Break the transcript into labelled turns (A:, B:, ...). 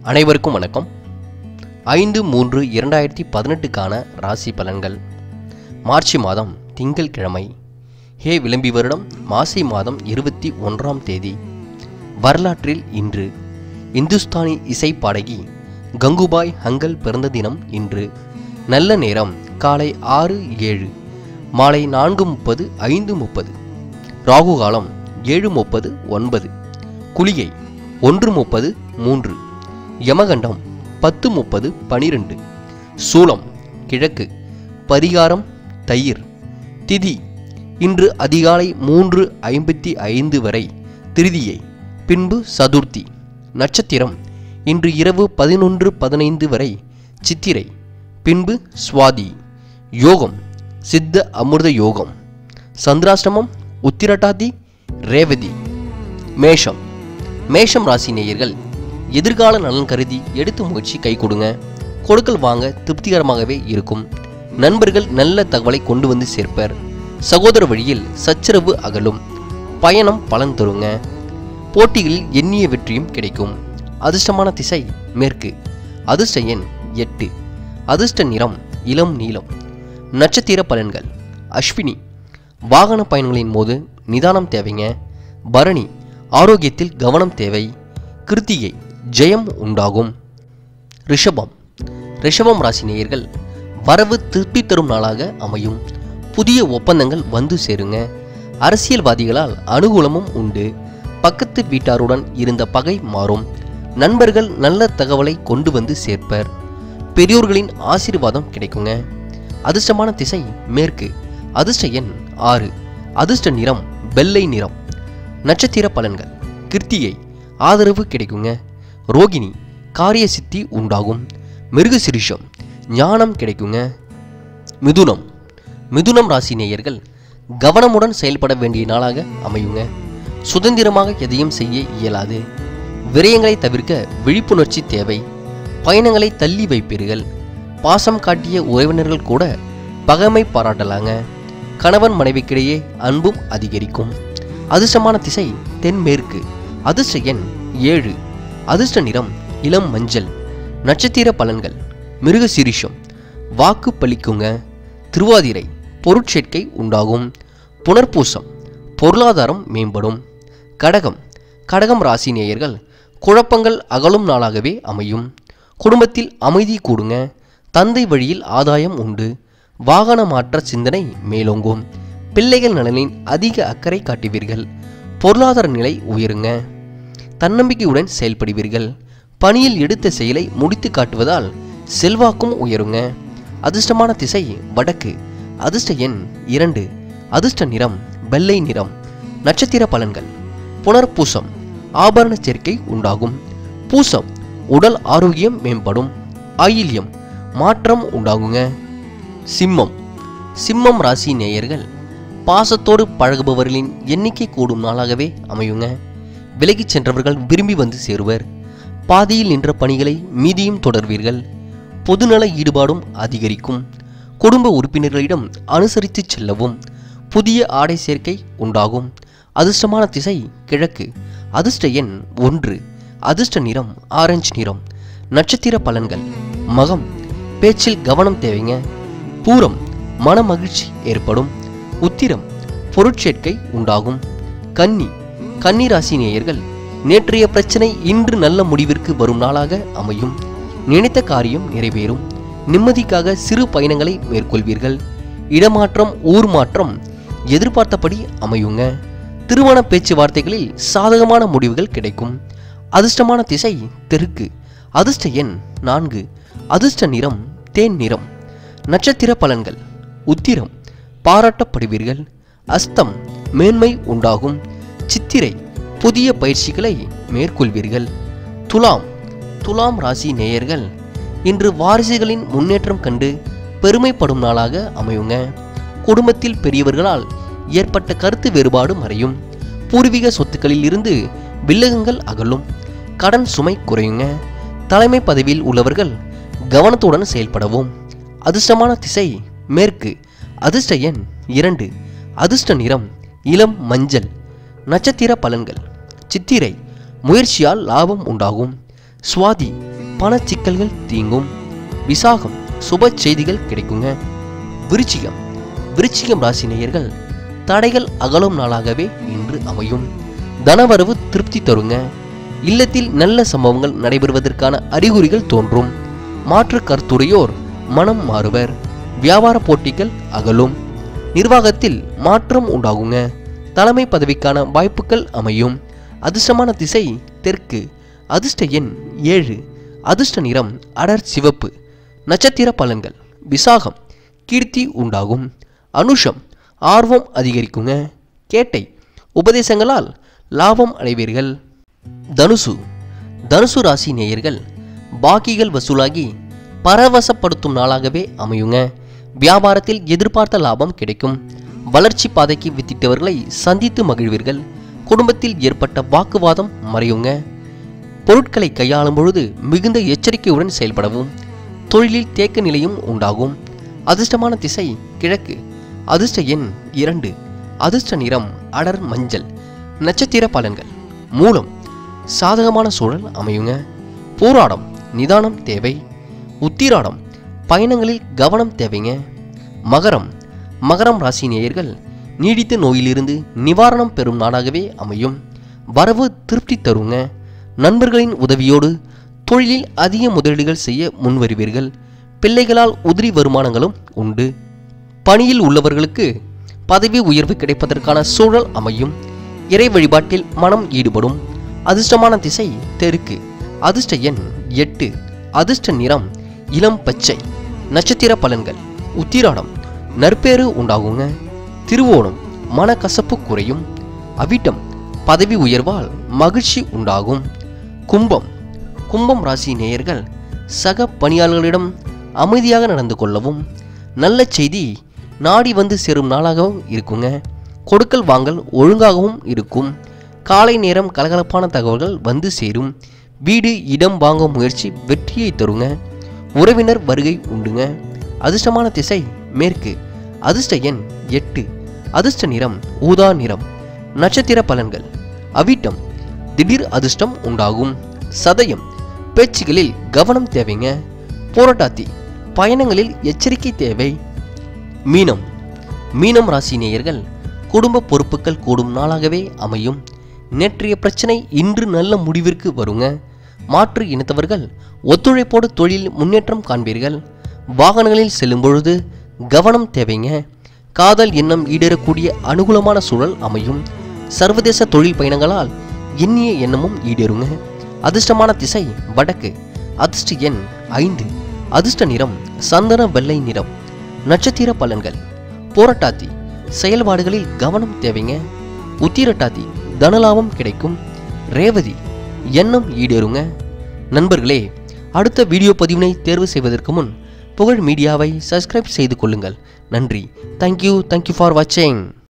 A: அனைவருக்கும் வணக்கம் ஐந்து மூன்று இரண்டாயிரத்தி பதினெட்டுக்கான ராசி பலன்கள் மார்ச் மாதம் திங்கள்கிழமை ஹே விளம்பி வருடம் மாசி மாதம் இருபத்தி ஒன்றாம் தேதி வரலாற்றில் இன்று இந்துஸ்தானி இசை பாடகி கங்குபாய் ஹங்கல் பிறந்த தினம் இன்று நல்ல நேரம் காலை ஆறு ஏழு மாலை நான்கு முப்பது ஐந்து முப்பது ராகு காலம் ஏழு முப்பது ஒன்பது குளிகை ஒன்று முப்பது மூன்று யமகண்டம் பத்து முப்பது பனிரெண்டு சூலம் கிழக்கு பரிகாரம் தயிர் திதி இன்று அதிகாலை மூன்று ஐம்பத்தி ஐந்து வரை திருதியை பின்பு சதுர்த்தி நட்சத்திரம் இன்று இரவு பதினொன்று பதினைந்து வரை சித்திரை பின்பு சுவாதி யோகம் சித்த அமிர்த யோகம் சந்திராஷ்டமம் உத்திரட்டாதி ரேவதி மேஷம் மேஷம் ராசி நேயர்கள் எதிர்கால நலன் கருதி எடுத்த முயற்சி கை கொடுங்க கொடுக்கல் வாங்க திருப்திகரமாகவே இருக்கும் நண்பர்கள் நல்ல தகவலை கொண்டு வந்து சேர்ப்பர் சகோதர வழியில் சச்சரவு அகலும் பயணம் பலன் தருங்க போட்டிகளில் எண்ணிய வெற்றியும் கிடைக்கும் அதிர்ஷ்டமான திசை மேற்கு அதிர்ஷ்ட எண் எட்டு அதிர்ஷ்ட நிறம் இளம் நீலம் நட்சத்திர பலன்கள் அஸ்வினி வாகன பயணங்களின் போது நிதானம் தேவைங்க பரணி ஆரோக்கியத்தில் கவனம் தேவை கிருத்திகை ஜெயம் உண்டாகும் ரிஷபம் ரிஷபம் ராசி நேயர்கள் வரவு திருப்தி தரும் நாளாக அமையும் புதிய ஒப்பந்தங்கள் வந்து சேருங்க அரசியல்வாதிகளால் அனுகூலமும் உண்டு பக்கத்து வீட்டாருடன் இருந்த பகை மாறும் நண்பர்கள் நல்ல தகவலை கொண்டு வந்து சேர்ப்பர் பெரியோர்களின் ஆசீர்வாதம் கிடைக்குங்க அதிர்ஷ்டமான திசை மேற்கு அதிர்ஷ்ட எண் ஆறு அதிர்ஷ்ட நிறம் வெள்ளை நிறம் நட்சத்திர பலன்கள் கிருத்திகை ஆதரவு கிடைக்குங்க ரோகிணி காரிய சித்தி உண்டாகும் மிருகசிரிஷம் ஞானம் கிடைக்குங்க மிதுனம் மிதுனம் ராசி நேயர்கள் கவனமுடன் செயல்பட வேண்டிய நாளாக அமையுங்க சுதந்திரமாக எதையும் செய்ய இயலாது விரயங்களை தவிர்க்க விழிப்புணர்ச்சி தேவை பயணங்களை தள்ளி வைப்பீர்கள் பாசம் காட்டிய உறவினர்கள் கூட பகைமை பாராட்டலாங்க கணவன் மனைவிக்கிடையே அன்பும் அதிகரிக்கும் அதிர்ஷ்டமான திசை தென்மேற்கு அதிர்ஷ்ட எண் ஏழு அதிர்ஷ்ட நிறம் இளம் மஞ்சள் நட்சத்திர பலன்கள் மிருகசீரிஷம் வாக்கு பலிக்குங்க திருவாதிரை பொருட்சேர்க்கை உண்டாகும் புனர்பூசம் பொருளாதாரம் மேம்படும் கடகம் கடகம் ராசி நேயர்கள் குழப்பங்கள் அகலும் நாளாகவே அமையும் குடும்பத்தில் அமைதி கூடுங்க தந்தை வழியில் ஆதாயம் உண்டு வாகன மாற்ற சிந்தனை மேலோங்கும் பிள்ளைகள் நலனின் அதிக அக்கறை காட்டுவீர்கள் பொருளாதார நிலை உயருங்க தன்னம்பிக்கையுடன் செயல்படுவீர்கள் பணியில் எடுத்த செயலை முடித்து காட்டுவதால் செல்வாக்கும் உயருங்க அதிர்ஷ்டமான திசை வடக்கு அதிர்ஷ்ட எண் இரண்டு அதிர்ஷ்ட நிறம் வெள்ளை நிறம் நட்சத்திர பலன்கள் புனர்பூசம் ஆபரண சேர்க்கை உண்டாகும் பூசம் உடல் ஆரோக்கியம் மேம்படும் ஆயில்யம் மாற்றம் உண்டாகுங்க சிம்மம் சிம்மம் ராசி நேயர்கள் பாசத்தோடு பழகுபவர்களின் எண்ணிக்கை கூடும் நாளாகவே அமையுங்க விலகிச் சென்றவர்கள் விரும்பி வந்து சேருவர் பாதியில் நின்ற பணிகளை மீதியும் தொடர்வீர்கள் பொதுநல ஈடுபாடும் அதிகரிக்கும் குடும்ப உறுப்பினர்களிடம் அனுசரித்து செல்லவும் புதிய ஆடை சேர்க்கை உண்டாகும் அதிர்ஷ்டமான திசை கிழக்கு அதிர்ஷ்ட எண் ஒன்று அதிர்ஷ்ட நிறம் ஆரஞ்சு நிறம் நட்சத்திர பலன்கள் மகம் பேச்சில் கவனம் தேவைங்க பூரம் மன மகிழ்ச்சி ஏற்படும் உத்திரம் பொருட்சேர்க்கை உண்டாகும் கன்னி கன்னி ராசி நேயர்கள் நேற்றைய பிரச்சனை இன்று நல்ல முடிவிற்கு வரும் நாளாக அமையும் நினைத்த காரியம் நிறைவேறும் நிம்மதிக்காக சிறு பயணங்களை மேற்கொள்வீர்கள் இடமாற்றம் ஊர் மாற்றம் எதிர்பார்த்தபடி அமையுங்க திருமண பேச்சுவார்த்தைகளில் சாதகமான முடிவுகள் கிடைக்கும் அதிர்ஷ்டமான திசை தெற்கு அதிர்ஷ்ட எண் நான்கு அதிர்ஷ்ட நிறம் தேன் நிறம் நட்சத்திர பலன்கள் உத்திரம் பாராட்டப்படுவீர்கள் அஸ்தம் மேன்மை உண்டாகும் சித்திரை புதிய பயிற்சிகளை மேற்கொள்வீர்கள் துலாம் துலாம் ராசி நேயர்கள் இன்று வாரிசுகளின் முன்னேற்றம் கண்டு பெருமைப்படும் நாளாக அமையுங்க குடும்பத்தில் பெரியவர்களால் ஏற்பட்ட கருத்து வேறுபாடு மறையும் பூர்வீக சொத்துக்களில் இருந்து வில்லகங்கள் அகலும் கடன் சுமை குறையுங்க தலைமை பதவியில் உள்ளவர்கள் கவனத்துடன் செயல்படவும் அதிர்ஷ்டமான திசை மேற்கு அதிர்ஷ்ட எண் இரண்டு அதிர்ஷ்ட நிறம் இளம் மஞ்சள் நட்சத்திர பலன்கள் சித்திரை முயற்சியால் லாபம் உண்டாகும் சுவாதி பண சிக்கல்கள் தீங்கும் விசாகம் சுப செய்திகள் கிடைக்குங்க விருச்சிகம் விருச்சிகம் ராசி நேயர்கள் தடைகள் அகலும் நாளாகவே இன்று அமையும் தனவரவு திருப்தி தருங்க இல்லத்தில் நல்ல சம்பவங்கள் நடைபெறுவதற்கான அறிகுறிகள் தோன்றும் மாற்று கருத்துடையோர் மனம் மாறுவர் வியாபார போட்டிகள் அகலும் நிர்வாகத்தில் மாற்றம் உண்டாகுங்க தலைமை பதவிக்கான வாய்ப்புகள் அமையும் அதிர்ஷ்டமான திசை தெற்கு அதிர்ஷ்ட எண் ஏழு அதிர்ஷ்ட நிறம் அடர் சிவப்பு நட்சத்திர பலன்கள் விசாகம் கீர்த்தி உண்டாகும் அனுஷம் ஆர்வம் அதிகரிக்குங்க கேட்டை உபதேசங்களால் லாபம் அடைவீர்கள் தனுசு தனுசு ராசி நேயர்கள் பாக்கிகள் வசூலாகி பரவசப்படுத்தும் நாளாகவே அமையுங்க வியாபாரத்தில் எதிர்பார்த்த லாபம் கிடைக்கும் வளர்ச்சி பாதைக்கு வித்திட்டவர்களை சந்தித்து மகிழ்வீர்கள் குடும்பத்தில் ஏற்பட்ட வாக்குவாதம் மறையுங்க பொருட்களை கையாளும் பொழுது மிகுந்த எச்சரிக்கையுடன் செயல்படவும் தொழிலில் தேக்க நிலையும் உண்டாகும் அதிர்ஷ்டமான திசை கிழக்கு அதிர்ஷ்ட எண் இரண்டு அதிர்ஷ்ட நிறம் அடர் மஞ்சள் நட்சத்திர பலன்கள் மூலம் சாதகமான சூழல் அமையுங்க போராடம் நிதானம் தேவை உத்திராடம் பயணங்களில் கவனம் தேவைங்க மகரம் மகரம் ராசி நேயர்கள் நீடித்த நோயிலிருந்து நிவாரணம் பெறும் நாளாகவே அமையும் வரவு திருப்தி தருங்க நண்பர்களின் உதவியோடு தொழிலில் அதிக முதலீடுகள் செய்ய முன்வருவீர்கள் பிள்ளைகளால் உதிரி வருமானங்களும் உண்டு பணியில் உள்ளவர்களுக்கு பதவி உயர்வு கிடைப்பதற்கான சூழல் அமையும் இறை வழிபாட்டில் மனம் ஈடுபடும் அதிர்ஷ்டமான திசை தெற்கு அதிர்ஷ்ட எண் எட்டு அதிர்ஷ்ட நிறம் இளம் பச்சை நட்சத்திர பலன்கள் உத்திராடம் நற்பேறு உண்டாகுங்க திருவோணம் மனக்கசப்பு குறையும் அவிட்டம் பதவி உயர்வால் மகிழ்ச்சி உண்டாகும் கும்பம் கும்பம் ராசி நேயர்கள் சக பணியாளர்களிடம் அமைதியாக நடந்து கொள்ளவும் நல்ல செய்தி நாடி வந்து சேரும் நாளாகவும் இருக்குங்க கொடுக்கல் வாங்கல் ஒழுங்காகவும் இருக்கும் காலை நேரம் கலகலப்பான தகவல்கள் வந்து சேரும் வீடு இடம் வாங்கும் முயற்சி வெற்றியை தருங்க உறவினர் வருகை உண்டுங்க அதிர்ஷ்டமான திசை மேற்கு அதிர்ஷ்ட எண் எட்டு அதிர்ஷ்ட நிறம் ஊதா நிறம் நட்சத்திர பலன்கள் அவிட்டம் திடீர் அதிர்ஷ்டம் உண்டாகும் சதயம் பேச்சுகளில் கவனம் தேவைங்க போராட்டாத்தி பயணங்களில் எச்சரிக்கை தேவை மீனம் மீனம் ராசி நேயர்கள் குடும்ப பொறுப்புகள் கூடும் நாளாகவே அமையும் நேற்றைய பிரச்சனை இன்று நல்ல முடிவிற்கு வருங்க மாற்று இனத்தவர்கள் ஒத்துழைப்போடு தொழில் முன்னேற்றம் காண்பீர்கள் வாகனங்களில் செல்லும் பொழுது கவனம் தேவைங்க காதல் எண்ணம் ஈடேறக்கூடிய அனுகூலமான சூழல் அமையும் சர்வதேச தொழில் பயணங்களால் எண்ணிய எண்ணமும் ஈடேறுங்க அதிர்ஷ்டமான திசை வடக்கு அதிர்ஷ்ட எண் ஐந்து அதிர்ஷ்ட நிறம் சந்தன வெள்ளை நிறம் நட்சத்திர பலன்கள் போராட்டாத்தி செயல்பாடுகளில் கவனம் தேவைங்க உத்திரட்டாத்தி தனலாபம் கிடைக்கும் ரேவதி எண்ணம் ஈடேறுங்க நண்பர்களே அடுத்த வீடியோ பதிவினை தேர்வு செய்வதற்கு முன் புகழ் மீடியாவை சப்ஸ்கிரைப் செய்து கொள்ளுங்கள் நன்றி தேங்க்யூ தேங்க்யூ ஃபார் வாட்சிங்